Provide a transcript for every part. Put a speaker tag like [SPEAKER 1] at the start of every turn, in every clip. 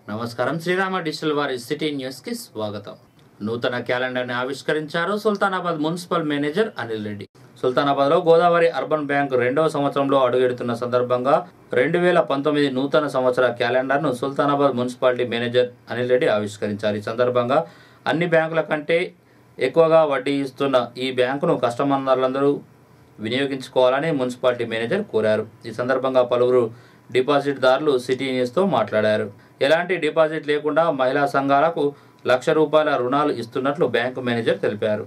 [SPEAKER 1] నమస్కారం శ్రీరామ డిజిటల్ వారి city news కి స్వాగతం నూతన క్యాలెండర్ ని ఆవిష్కరించారు సుల్తానాబాద్ మున్సిపల్ మేనేజర్ అనిల్ రెడ్డి సుల్తానాబాద్ లో గోదావరి అర్బన్ బ్యాంక్ రెండవ సంవత్సరంలో అడుగెడుతున్న సందర్భంగా రెండు వేల పంతొమ్మిది నూతన సంవత్సర క్యాలెండర్ ను సుల్తానాబాద్ మున్సిపాలిటీ మేనేజర్ అనిల్ రెడ్డి ఆవిష్కరించారు ఈ సందర్భంగా అన్ని బ్యాంకుల కంటే ఎక్కువగా వడ్డీ ఇస్తున్న ఈ బ్యాంకును కస్టమర్లందరూ వినియోగించుకోవాలని మున్సిపాలిటీ మేనేజర్ కోరారు ఈ సందర్భంగా పలువురు డిపాజిట్దారులు సిటీ న్యూస్తో మాట్లాడారు ఎలాంటి డిపాజిట్ లేకుండా మహిళా సంఘాలకు లక్ష రూపాయల రుణాలు ఇస్తున్నట్లు బ్యాంకు మేనేజర్ తెలిపారు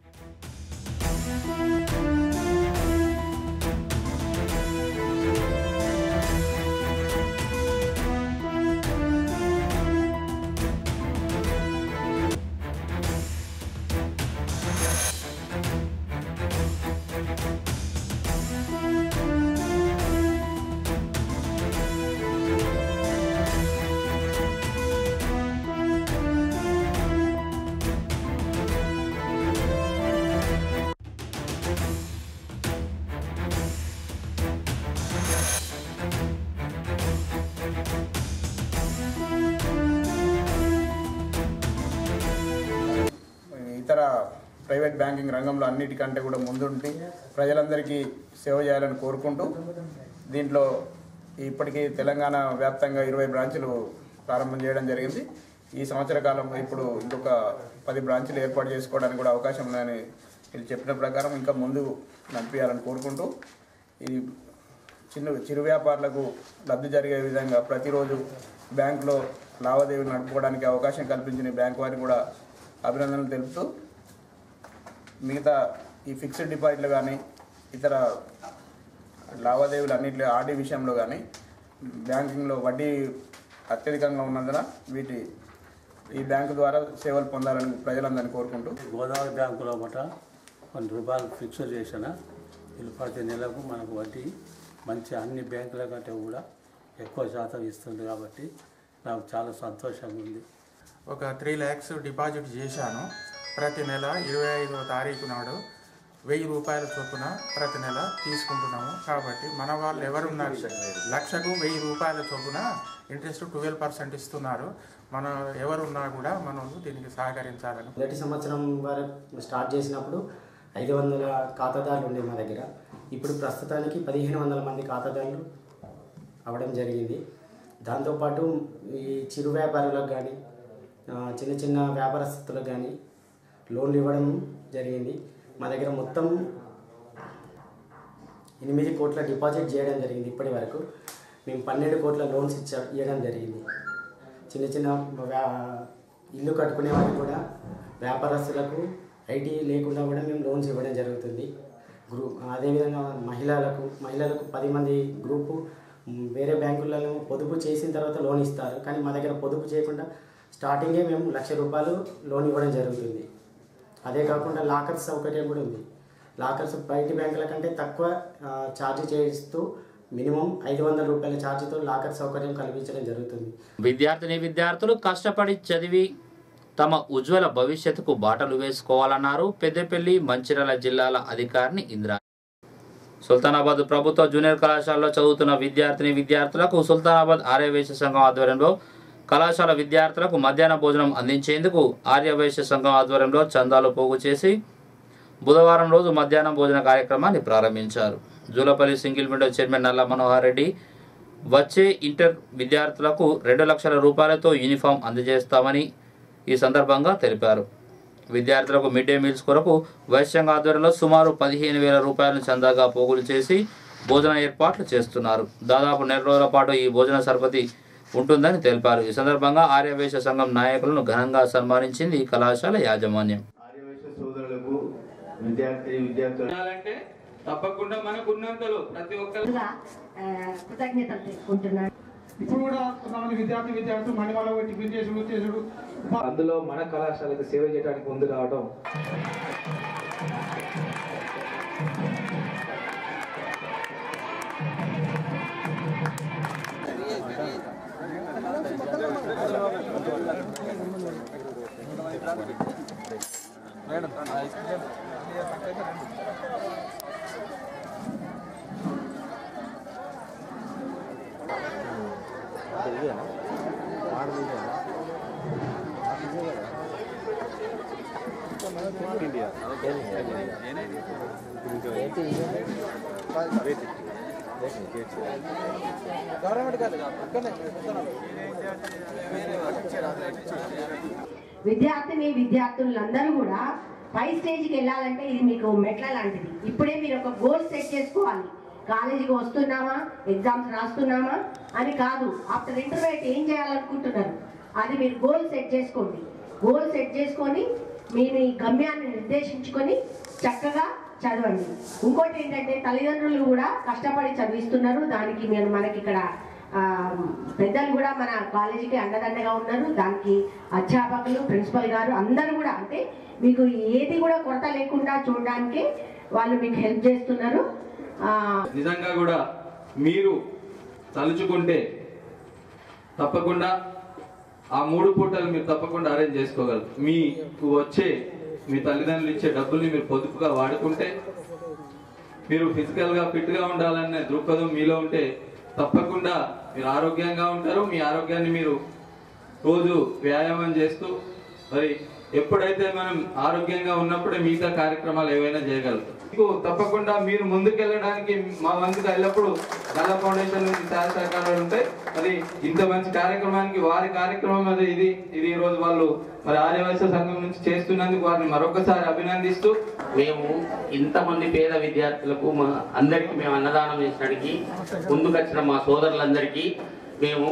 [SPEAKER 2] ఇతర ప్రైవేట్ బ్యాంకింగ్ రంగంలో అన్నిటికంటే కూడా ముందుండి ప్రజలందరికీ సేవ చేయాలని కోరుకుంటూ దీంట్లో ఇప్పటికీ తెలంగాణ వ్యాప్తంగా ఇరవై బ్రాంచులు ప్రారంభం చేయడం జరిగింది ఈ సంవత్సర కాలం ఇప్పుడు ఇంకొక పది బ్రాంచులు ఏర్పాటు చేసుకోవడానికి కూడా అవకాశం ఉందని వీళ్ళు చెప్పిన ప్రకారం ఇంకా ముందు నడిపించాలని కోరుకుంటూ ఈ చిన్న చిరు వ్యాపారులకు లబ్ధి జరిగే విధంగా ప్రతిరోజు బ్యాంకులో లావాదేవీలు నడుపుకోవడానికి అవకాశం కల్పించిన ఈ బ్యాంక్ వారికి కూడా అభినందనలు తెలుపుతూ మిగతా ఈ ఫిక్స్డ్ డిపాజిట్లు కానీ ఇతర లావాదేవీలు అన్నింటిలో ఆర్డీ విషయంలో కానీ బ్యాంకింగ్లో వడ్డీ అత్యధికంగా ఉన్నందున వీటి ఈ బ్యాంకు ద్వారా సేవలు పొందాలని ప్రజలందరినీ కోరుకుంటూ
[SPEAKER 3] గోదావరి బ్యాంకులో మట కొన్ని రూపాయలు ఫిక్స్ చేసిన వీళ్ళు ప్రతి నెలకు మనకు వడ్డీ మంచి అన్ని బ్యాంకుల కంటే కూడా ఎక్కువ శాతం ఇస్తుంది కాబట్టి నాకు చాలా సంతోషంగా ఉంది
[SPEAKER 4] ఒక త్రీ ల్యాక్స్ డిపాజిట్ చేశాను ప్రతి నెల ఇరవై ఐదో తారీఖు నాడు వెయ్యి రూపాయల చొప్పున ప్రతి నెల తీసుకుంటున్నాము కాబట్టి మన వాళ్ళు ఎవరున్నారు లక్షకు వెయ్యి రూపాయల చొప్పున ఇంట్రెస్ట్ ట్వెల్వ్ పర్సెంట్ ఇస్తున్నారు మన ఎవరున్నా కూడా మనం దీనికి సహకరించాలని
[SPEAKER 5] మొదటి సంవత్సరం వరకు స్టార్ట్ చేసినప్పుడు ఐదు వందల ఖాతాదారులు ఉండే మా దగ్గర ఇప్పుడు ప్రస్తుతానికి పదిహేను వందల మంది ఖాతాదారులు అవ్వడం జరిగింది దాంతోపాటు ఈ చిరు వ్యాపారులకు కానీ చిన్న చిన్న వ్యాపారస్తులకు కానీ లోన్లు ఇవ్వడం జరిగింది మా దగ్గర మొత్తం ఎనిమిది కోట్ల డిపాజిట్ చేయడం జరిగింది ఇప్పటి వరకు మేము పన్నెండు కోట్ల లోన్స్ ఇచ్చా ఇవ్వడం జరిగింది చిన్న చిన్న వ్యా- ఇల్లు కట్టుకునే వాళ్ళకి కూడా వ్యాపారస్తులకు ఐటీ లేకుండా కూడా మేము లోన్స్ ఇవ్వడం జరుగుతుంది గ్రూ అదేవిధంగా మహిళలకు మహిళలకు పది మంది గ్రూపు మ్, వేరే బ్యాంకులలో పొదుపు చేసిన తర్వాత లోన్ ఇస్తారు కానీ మా దగ్గర పొదుపు చేయకుండా స్టార్టింగే మేము లక్ష రూపాయలు లోన్ ఇవ్వడం జరుగుతుంది అదే కాకుండా లాకర్స్ సౌకర్యం కూడా ఉంది లాకర్స్ బయటి బ్యాంకుల కంటే తక్కువ ఆ, ఛార్జ్ చేయిస్తూ మినిమం ఐదు వందల రూపాయల ఛార్జ్తో లాకర్ సౌకర్యం కల్పించడం జరుగుతుంది
[SPEAKER 1] విద్యార్థిని విద్యార్థులు కష్టపడి చదివి తమ ఉజ్వల భవిష్యత్తుకు బాటలు వేసుకోవాలన్నారు పెద్దపల్లి మంచిర్యాల జిల్లాల అధికారిని ఇంద్రా సుల్తానాబాద్ ప్రభుత్వ జూనియర్ కళాశాలలో చదువుతున్న విద్యార్థిని విద్యార్థులకు సుల్తానాబాద్ ఆర్యవైశ్య సంఘం ఆధ్వర్యంలో కళాశాల విద్యార్థులకు మధ్యాహ్న భోజనం అందించేందుకు ఆర్యవైశ్య సంఘం ఆధ్వర్యంలో చందాలు పోగు చేసి బుధవారం రోజు మధ్యాహ్నం భోజన కార్యక్రమాన్ని ప్రారంభించారు జూలపల్లి సింగిల్ విండో చైర్మన్ నల్ల మనోహర్ రెడ్డి వచ్చే ఇంటర్ విద్యార్థులకు రెండు లక్షల రూపాయలతో యూనిఫామ్ అందజేస్తామని ఈ సందర్భంగా తెలిపారు విద్యార్థులకు మిడ్ డే మీల్స్ కొరకు వైశ్యంగ ఆధ్వర్యంలో సుమారు పదిహేను వేల రూపాయలను చందాగా పోగులు చేసి భోజన ఏర్పాట్లు చేస్తున్నారు దాదాపు నెల రోజుల పాటు ఈ భోజన సరపతి ఉంటుందని తెలిపారు ఈ సందర్భంగా ఆర్యవేశ సంఘం నాయకులను ఘనంగా సన్మానించింది ఈ కళాశాల యాజమాన్యం
[SPEAKER 6] ఆర్యవైశ్య సోదరులకు విద్యార్థి విద్యార్థులు
[SPEAKER 7] చేయాలంటే తప్పకుండా మనకున్నంతలో ప్రతి ఒక్కరు
[SPEAKER 8] ముందుగా ఆ, కృతజ్ఞతలు తెలుపుకుంటున్నాను
[SPEAKER 9] ఇప్పుడు కూడా కొంతమంది విద్యార్థి విద్యార్థులు మణిమాల పెట్టి టిఫిన్ చేసుడు చేసుడు
[SPEAKER 10] అందులో మన కళాశాలకు సేవ చేయడానికి ముందు రావడం
[SPEAKER 8] విద్యార్థిని విద్యార్థులందరూ కూడా పై స్టేజ్కి వెళ్ళాలంటే ఇది మీకు మెట్ల లాంటిది ఇప్పుడే మీరు ఒక గోల్ సెట్ చేసుకోవాలి కాలేజీకి వస్తున్నామా ఎగ్జామ్స్ రాస్తున్నామా అని కాదు ఆఫ్టర్ ఇంటర్మీడియట్ ఏం చేయాలనుకుంటున్నారు అది మీరు గోల్ సెట్ చేసుకోండి గోల్ సెట్ చేసుకొని మీ మీ గమ్యాన్ని నిర్దేశించుకొని చక్కగా చదవండి ఇంకోటి ఏంటంటే తల్లిదండ్రులు కూడా కష్టపడి చదివిస్తున్నారు దానికి మేము మనకి ఇక్కడ ఆ, పెద్దలు కూడా మన కాలేజీకి అండదండగా ఉన్నారు దానికి అధ్యాపకులు ప్రిన్సిపల్ గారు అందరూ కూడా అంటే మీకు ఏది కూడా కొరత లేకుండా చూడడానికి వాళ్ళు మీకు హెల్ప్ చేస్తున్నారు ఆ,
[SPEAKER 7] నిజంగా కూడా మీరు తలుచుకుంటే తప్పకుండా ఆ మూడు పూటలు మీరు తప్పకుండా అరేంజ్ చేసుకోగలరు మీకు వచ్చే మీ తల్లిదండ్రులు ఇచ్చే డబ్బుల్ని మీరు పొదుపుగా వాడుకుంటే మీరు ఫిజికల్ గా ఫిట్ గా ఉండాలనే దృక్పథం మీలో ఉంటే తప్పకుండా మీరు ఆరోగ్యంగా ఉంటారు మీ ఆరోగ్యాన్ని మీరు రోజు వ్యాయామం చేస్తూ మరి ఎప్పుడైతే మనం ఆరోగ్యంగా ఉన్నప్పుడే మిగతా కార్యక్రమాలు ఏవైనా చేయగలుగుతాం మీకు తప్పకుండా మీరు ముందుకెళ్ళడానికి మా వంతుగా ఎల్లప్పుడు గల ఫౌండేషన్ నుంచి సహాయ సహకారాలు ఉంటాయి మరి ఇంత మంచి కార్యక్రమానికి వారి కార్యక్రమం అది ఇది ఇది ఈ రోజు వాళ్ళు మరి ఆర్యవైశ్య సంఘం నుంచి చేస్తున్నందుకు వారిని మరొకసారి అభినందిస్తూ
[SPEAKER 11] మేము ఇంతమంది పేద విద్యార్థులకు మా అందరికి మేము అన్నదానం చేసడానికి ముందుకొచ్చిన మా సోదరులందరికీ మేము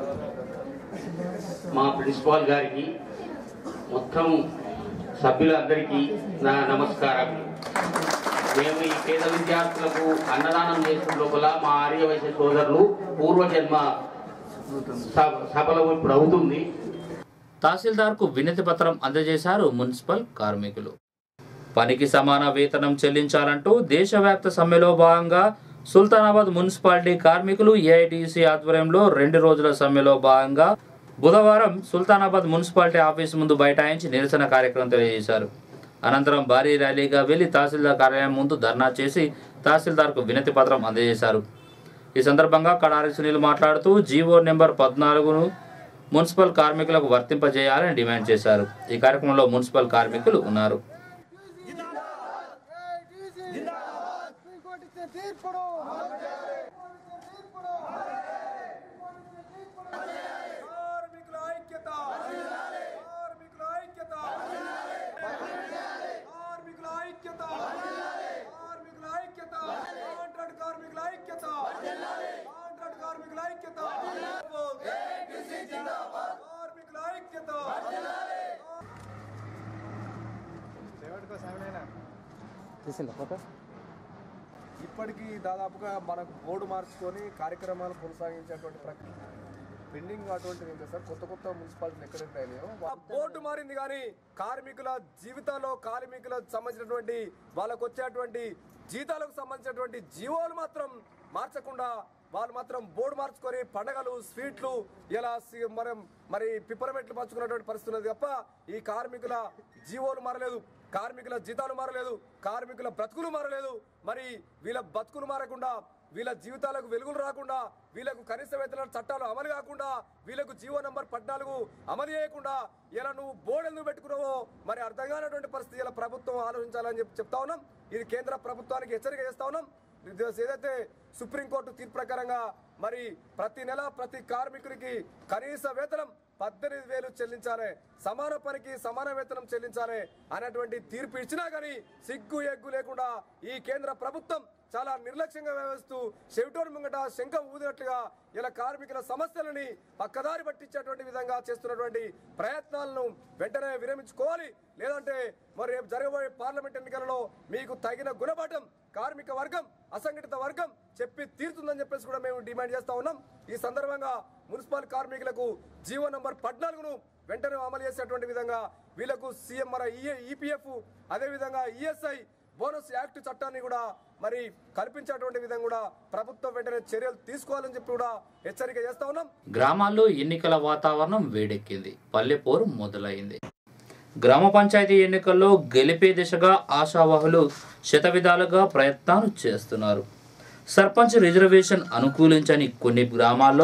[SPEAKER 11] మా ప్రిన్సిపాల్ గారికి మొత్తం సభ్యులందరికీ నా నమస్కారం మేము ఈ పేద విద్యార్థులకు అన్నదానం చేసిన లోపల మా ఆర్యవైశ్య సోదరులు పూర్వజన్మ స- సఫలం ఇప్పుడు అవుతుంది
[SPEAKER 1] తహసీల్దార్కు వినతి పత్రం అందజేశారు మున్సిపల్ కార్మికులు పనికి సమాన వేతనం చెల్లించాలంటూ దేశవ్యాప్త సమ్మెలో భాగంగా సుల్తానాబాద్ మున్సిపాలిటీ కార్మికులు ఏఐటీసీ ఆధ్వర్యంలో రెండు రోజుల సమ్మెలో భాగంగా బుధవారం సుల్తానాబాద్ మున్సిపాలిటీ ఆఫీస్ ముందు బైఠాయించి నిరసన కార్యక్రమం తెలియజేశారు అనంతరం భారీ ర్యాలీగా వెళ్లి తహసీల్దార్ కార్యాలయం ముందు ధర్నా చేసి తహసీల్దార్కు వినతి పత్రం అందజేశారు ఈ సందర్భంగా కడారి సునీల్ మాట్లాడుతూ జీవో నెంబర్ పద్నాలుగును మున్సిపల్ కార్మికులకు వర్తింపజేయాలని డిమాండ్ చేశారు ఈ కార్యక్రమంలో మున్సిపల్ కార్మికులు ఉన్నారు
[SPEAKER 10] ఇప్పటికీ దాదాపుగా మనకు బోర్డు మార్చుకొని కార్యక్రమాలు కొనసాగించేటువంటి ప్రక్రియ పెండింగ్ అటువంటిది ఏంటి సార్ కొత్త కొత్త మున్సిపాలిటీలు ఎక్కడెక్కడ అయినాయో బోర్డు మారింది కానీ కార్మికుల జీవితాల్లో కార్మికులకు సంబంధించినటువంటి వాళ్ళకు వచ్చేటువంటి జీతాలకు సంబంధించినటువంటి జీవోలు మాత్రం మార్చకుండా వాళ్ళు మాత్రం బోర్డు మార్చుకొని పండగలు స్వీట్లు ఇలా సి- మరి మరి పిప్పరమెట్లు పంచుకున్నటువంటి పరిస్థితి ఉన్నది తప్ప ఈ కార్మికుల జీవోలు మారలేదు కార్మికుల జీతాలు మారలేదు కార్మికుల బ్రతుకులు మారలేదు మరి వీళ్ళ బతుకులు మారకుండా వీళ్ళ జీవితాలకు వెలుగులు రాకుండా వీళ్ళకు కనీస వేతన చట్టాలు అమలు కాకుండా వీళ్ళకు జీవో నంబర్ పద్నాలుగు అమలు చేయకుండా ఇలా నువ్వు బోర్డు ఎందుకు పెట్టుకున్నావో మరి అర్థం కానటువంటి పరిస్థితి ఇలా ప్రభుత్వం ఆలోచించాలని చెప్పి చెప్తా ఉన్నాం ఇది కేంద్ర ప్రభుత్వానికి హెచ్చరిక చేస్తా ఉన్నాం ఇది ఏదైతే సుప్రీంకోర్టు తీర్పు ప్రకారంగా మరి ప్రతి నెల ప్రతి కార్మికుడికి కనీస వేతనం పద్దెనిమిది వేలు చెల్లించాలి సమాన పనికి సమాన వేతనం చెల్లించాలి అనేటువంటి తీర్పు ఇచ్చినా కానీ సిగ్గు ఎగ్గు లేకుండా ఈ కేంద్ర ప్రభుత్వం చాలా నిర్లక్ష్యంగా వ్యవహరిస్తూ చెవిటోరు ముంగట శంఖం ఊదినట్లుగా ఇలా కార్మికుల సమస్యలని పక్కదారి పట్టించేటువంటి విధంగా చేస్తున్నటువంటి ప్రయత్నాలను వెంటనే విరమించుకోవాలి లేదంటే మరి రేపు జరగబోయే పార్లమెంట్ ఎన్నికలలో మీకు తగిన గుణపాఠం కార్మిక వర్గం అసంఘటిత వర్గం చెప్పి తీరుతుందని చెప్పేసి కూడా మేము డిమాండ్ చేస్తా ఉన్నాం ఈ సందర్భంగా మున్సిపల్ కార్మికులకు జీవో నంబర్ పద్నాలుగును వెంటనే అమలు చేసేటువంటి విధంగా వీళ్ళకు సీఎం మన ఈపీఎఫ్ అదేవిధంగా ఈఎస్ఐ బోనస్ యాక్ట్ చట్టాన్ని కూడా మరి కల్పించేటువంటి విధంగా కూడా ప్రభుత్వం వెంటనే చర్యలు తీసుకోవాలని చెప్పి కూడా హెచ్చరిక చేస్తా ఉన్నాం
[SPEAKER 1] గ్రామాల్లో ఎన్నికల వాతావరణం వేడెక్కింది పల్లెపోరు మొదలైంది గ్రామ పంచాయతీ ఎన్నికల్లో గెలిపే దిశగా ఆశావాహులు శతవిధాలుగా ప్రయత్నాలు చేస్తున్నారు సర్పంచ్ రిజర్వేషన్ అనుకూలించని కొన్ని గ్రామాల్లో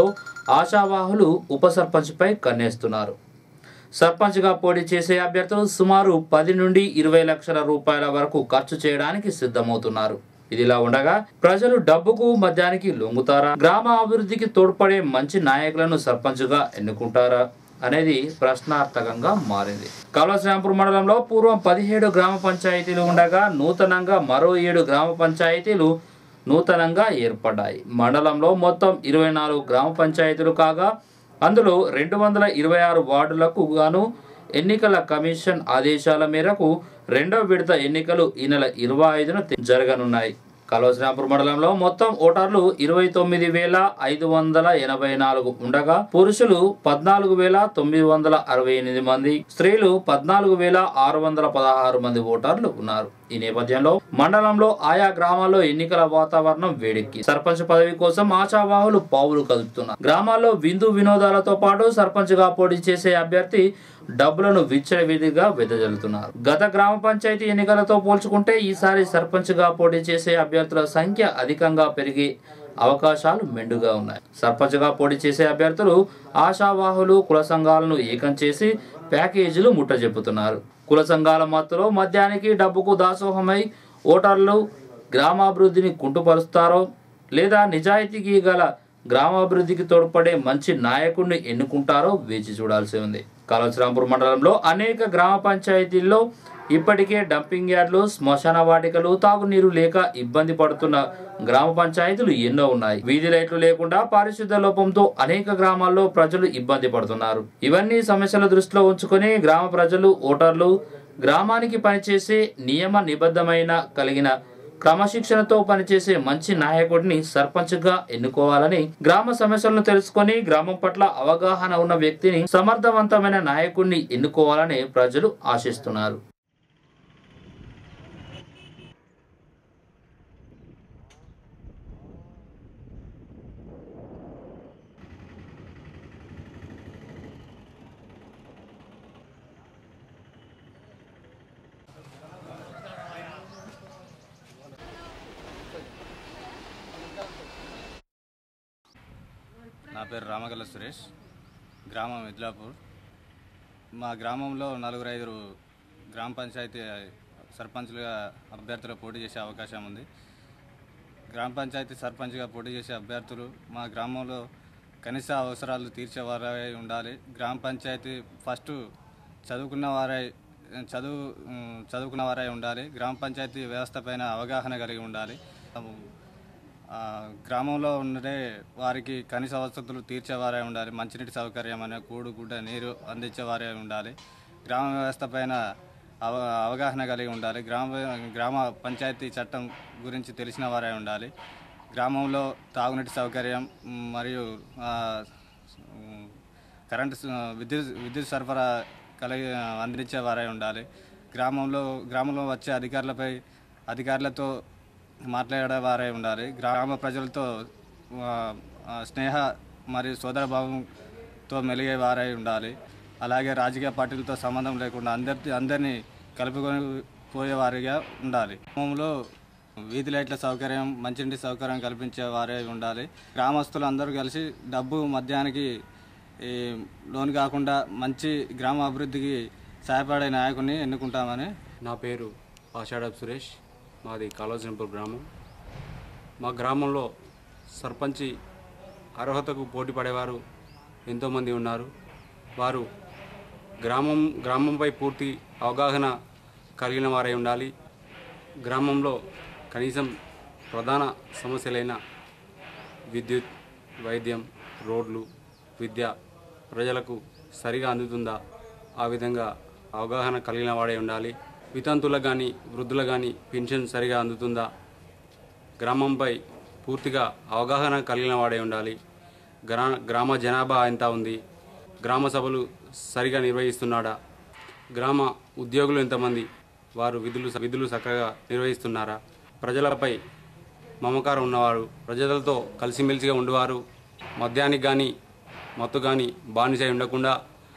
[SPEAKER 1] ఆశావాహులు ఉప సర్పంచ్పై కన్నేస్తున్నారు సర్పంచ్గా పోటీ చేసే అభ్యర్థులు సుమారు పది నుండి ఇరవై లక్షల రూపాయల వరకు ఖర్చు చేయడానికి సిద్ధమవుతున్నారు ఇదిలా ఉండగా ప్రజలు డబ్బుకు మద్యానికి లొంగుతారా గ్రామ అభివృద్ధికి తోడ్పడే మంచి నాయకులను సర్పంచ్గా ఎన్నుకుంటారా అనేది ప్రశ్నార్థకంగా మారింది కలవశ్రాంపూర్ మండలంలో పూర్వం పదిహేడు గ్రామ పంచాయతీలు ఉండగా నూతనంగా మరో ఏడు గ్రామ పంచాయతీలు నూతనంగా ఏర్పడ్డాయి మండలంలో మొత్తం ఇరవై నాలుగు గ్రామ పంచాయతీలు కాగా అందులో రెండు వందల ఇరవై ఆరు వార్డులకు గాను ఎన్నికల కమిషన్ ఆదేశాల మేరకు రెండో విడత ఎన్నికలు ఈ నెల ఇరవై ఐదున జరగనున్నాయి కలవశ్రాంపూర్ మండలంలో మొత్తం ఓటర్లు ఇరవై తొమ్మిది వేల ఐదు వందల ఎనభై నాలుగు ఉండగా పురుషులు పద్నాలుగు వేల తొమ్మిది వందల అరవై ఎనిమిది మంది స్త్రీలు పద్నాలుగు వేల ఆరు వందల పదహారు మంది ఓటర్లు ఉన్నారు ఈ నేపథ్యంలో మండలంలో ఆయా గ్రామాల్లో ఎన్నికల వాతావరణం వేడెక్కి సర్పంచ్ పదవి కోసం ఆశావాహులు పావులు కదుపుతున్నారు గ్రామాల్లో విందు వినోదాలతో పాటు సర్పంచ్ గా పోటీ చేసే అభ్యర్థి డబ్బులను విచ్చలవిధిగా వెదజల్లుతున్నారు గత గ్రామ పంచాయతీ ఎన్నికలతో పోల్చుకుంటే ఈసారి సర్పంచ్ గా పోటీ చేసే అభ్యర్థుల సంఖ్య అధికంగా పెరిగి అవకాశాలు మెండుగా ఉన్నాయి సర్పంచ్ గా పోటీ చేసే అభ్యర్థులు ఆశావాహులు కుల సంఘాలను ఏకం చేసి ప్యాకేజీలు ముట్టజెప్పుతున్నారు కుల సంఘాల మత్తులో మద్యానికి డబ్బుకు దాసోహమై ఓటర్లు గ్రామాభివృద్ధిని కుంటుపరుస్తారో లేదా నిజాయితీకి గల గ్రామాభివృద్ధికి తోడ్పడే మంచి నాయకుడిని ఎన్నుకుంటారో వేచి చూడాల్సి ఉంది కాళశ్రాంపూర్ మండలంలో అనేక గ్రామ పంచాయతీల్లో ఇప్పటికే డంపింగ్ యార్డులు శ్మశాన వాటికలు తాగునీరు లేక ఇబ్బంది పడుతున్న గ్రామ పంచాయతీలు ఎన్నో ఉన్నాయి వీధి లైట్లు లేకుండా పారిశుద్ధ లోపంతో అనేక గ్రామాల్లో ప్రజలు ఇబ్బంది పడుతున్నారు ఇవన్నీ సమస్యల దృష్టిలో ఉంచుకొని గ్రామ ప్రజలు ఓటర్లు గ్రామానికి పనిచేసే నియమ నిబద్ధమైన కలిగిన క్రమశిక్షణతో పనిచేసే మంచి నాయకుడిని సర్పంచ్గా ఎన్నుకోవాలని గ్రామ సమస్యలను తెలుసుకొని గ్రామం పట్ల అవగాహన ఉన్న వ్యక్తిని సమర్థవంతమైన నాయకుడిని ఎన్నుకోవాలని ప్రజలు ఆశిస్తున్నారు
[SPEAKER 12] నా పేరు రామగల్ల సురేష్ గ్రామం మిద్లాపూర్ మా గ్రామంలో నలుగురు ఐదుగురు గ్రామ పంచాయతీ సర్పంచ్లుగా అభ్యర్థులు పోటీ చేసే అవకాశం ఉంది గ్రామ పంచాయతీ సర్పంచ్గా పోటీ చేసే అభ్యర్థులు మా గ్రామంలో కనీస అవసరాలు తీర్చేవారై ఉండాలి గ్రామ పంచాయతీ ఫస్ట్ చదువుకున్న వారై చదువు ఉమ్, చదువుకున్న వారై ఉండాలి గ్రామ పంచాయతీ వ్యవస్థ పైన అవగాహన కలిగి ఉండాలి ఆ, గ్రామంలో ఉండే వారికి కనీస వసతులు తీర్చేవారే ఉండాలి మంచినీటి సౌకర్యం అనే కూడు గుడ్డ నీరు అందించేవారే ఉండాలి గ్రామ వ్యవస్థ పైన అవ అవగాహన కలిగి ఉండాలి గ్రామ గ్రామ పంచాయతీ చట్టం గురించి తెలిసిన వారే ఉండాలి గ్రామంలో తాగునీటి సౌకర్యం మ్, మరియు ఆ, ఉమ్, కరెంటు స- విద్యుత్ విద్యుత్ సరఫరా కలిగి అందించే వారే ఉండాలి గ్రామంలో గ్రామంలో వచ్చే అధికారులపై అధికారులతో మాట్లాడే వారే ఉండాలి గ్రామ ప్రజలతో ఆ, ఆ, స్నేహ మరియు సోదరభావంతో మెలిగే వారై ఉండాలి అలాగే రాజకీయ పార్టీలతో సంబంధం లేకుండా అందరి అందరినీ కలుపుకొని పోయేవారిగా ఉండాలి గ్రామంలో వీధి లైట్ల సౌకర్యం మంచినీటి సౌకర్యం కల్పించే వారే ఉండాలి గ్రామస్తులు అందరూ కలిసి డబ్బు మధ్యానికి ఈ లోన్ కాకుండా మంచి గ్రామ అభివృద్ధికి సహాయపడే నాయకుడిని ఎన్నుకుంటామని
[SPEAKER 13] నా పేరు ఆషాఢప్ సురేష్ మాది కాళోజనపూర్ గ్రామం మా గ్రామంలో సర్పంచి అర్హతకు పోటీ పడేవారు ఎంతోమంది ఉన్నారు వారు గ్రామం గ్రామంపై పూర్తి అవగాహన కలిగిన వారై ఉండాలి గ్రామంలో కనీసం ప్రధాన సమస్యలైన విద్యుత్ వైద్యం రోడ్లు విద్య ప్రజలకు సరిగా అందుతుందా ఆ విధంగా అవగాహన కలిగిన వాడై ఉండాలి వితంతులకు కానీ వృద్ధులకు కానీ పెన్షన్ సరిగా అందుతుందా గ్రామంపై పూర్తిగా అవగాహన కలిగిన వాడై ఉండాలి గ్రా గ్రామ జనాభా ఎంత ఉంది గ్రామ సభలు సరిగా నిర్వహిస్తున్నాడా గ్రామ ఉద్యోగులు ఎంతమంది వారు విధులు విధులు చక్కగా నిర్వహిస్తున్నారా ప్రజలపై మమకారం ఉన్నవారు ప్రజలతో కలిసిమెలిసిగా ఉండేవారు మద్యానికి కానీ మత్తు కానీ బానిసై ఉండకుండా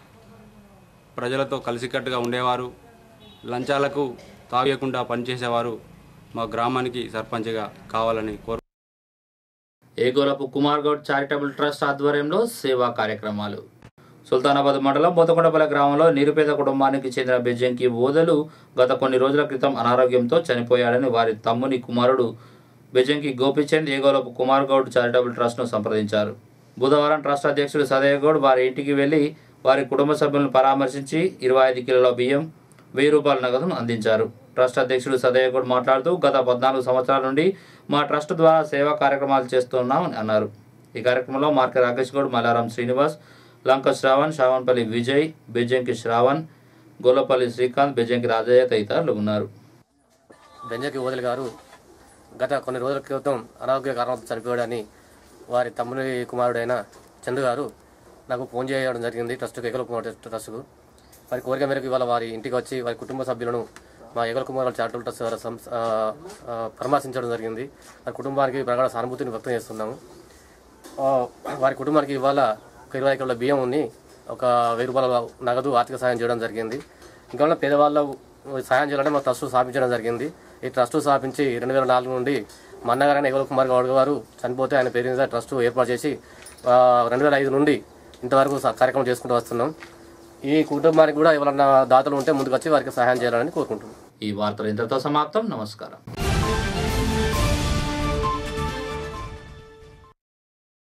[SPEAKER 13] ప్రజలతో కలిసికట్టుగా ఉండేవారు లంచాలకు తాగకుండా పనిచేసేవారు మా గ్రామానికి సర్పంచ్గా కావాలని కోరు
[SPEAKER 1] ఏగోలపు కుమార్ గౌడ్ చారిటబుల్ ట్రస్ట్ ఆధ్వర్యంలో సేవా కార్యక్రమాలు సుల్తానాబాద్ మండలం బోతకొండపల్లి గ్రామంలో నిరుపేద కుటుంబానికి చెందిన బెజ్జంకి ఓదలు గత కొన్ని రోజుల క్రితం అనారోగ్యంతో చనిపోయాడని వారి తమ్ముని కుమారుడు బెజంకి గోపిచంద్ ఏగోలపు కుమార్ గౌడ్ చారిటబుల్ ట్రస్ట్ను సంప్రదించారు బుధవారం ట్రస్ట్ అధ్యక్షుడు సదయ్ గౌడ్ వారి ఇంటికి వెళ్లి వారి కుటుంబ సభ్యులను పరామర్శించి ఇరవై ఐదు కిలోల బియ్యం వెయ్యి రూపాయల నగదును అందించారు ట్రస్ట్ అధ్యక్షుడు సదయ్య గౌడ్ మాట్లాడుతూ గత పద్నాలుగు సంవత్సరాల నుండి మా ట్రస్ట్ ద్వారా సేవా కార్యక్రమాలు చేస్తున్నామని అన్నారు ఈ కార్యక్రమంలో మార్కె రాకేష్ గౌడ్ మల్లారం శ్రీనివాస్ లంక శ్రావణ్ శ్రావణపల్లి విజయ్ బెజ్జంకి శ్రావణ్ గొల్లపల్లి శ్రీకాంత్ బెజ్జంకి రాజయ్య తదితరులు ఉన్నారు
[SPEAKER 14] బెంజకి ఓదలి గారు గత కొన్ని రోజుల క్రితం అనారోగ్య కారణంతో చనిపోయాడని వారి తమ్ముని కుమారుడైన చందు గారు నాకు ఫోన్ చేయడం జరిగింది ట్రస్ట్ ఎగల కుమార్ ట్రస్ట్కు వారి కోరిక మేరకు ఇవాళ వారి ఇంటికి వచ్చి వారి కుటుంబ సభ్యులను మా ఎగల కుమార్ చారిటబుల్ ట్రస్ట్ ద్వారా సంస్ ఆ, ఆ, పరామర్శించడం జరిగింది వారి కుటుంబానికి ప్రగాఢ సానుభూతిని వ్యక్తం చేస్తున్నాము ఆ, వారి కుటుంబానికి ఇవాళ ఒక ఇరవై కిలోల బియ్యం ఉంది ఒక వెయ్యి రూపాయల నగదు ఆర్థిక సాయం చేయడం జరిగింది ఇంకా పేదవాళ్ళ సాయం చేయాలంటే మా ట్రస్ట్ స్థాపించడం జరిగింది ఈ ట్రస్ట్ స్థాపించి రెండు వేల నాలుగు నుండి మా అన్నగారైన ఎగల కుమార్ గౌడ్ గారు చనిపోతే ఆయన పేరు మీద ట్రస్ట్ ఏర్పాటు చేసి ఆ, రెండు వేల ఐదు నుండి ఇంతవరకు స- కార్యక్రమం చేసుకుంటూ వస్తున్నాం ఈ కుటుంబానికి కూడా ఎవరన్నా దాతలు ఉంటే ముందుకు వచ్చి వారికి సహాయం చేయాలని కోరుకుంటున్నాం
[SPEAKER 1] ఈ వార్తలు ఇంతతో సమాప్తం నమస్కారం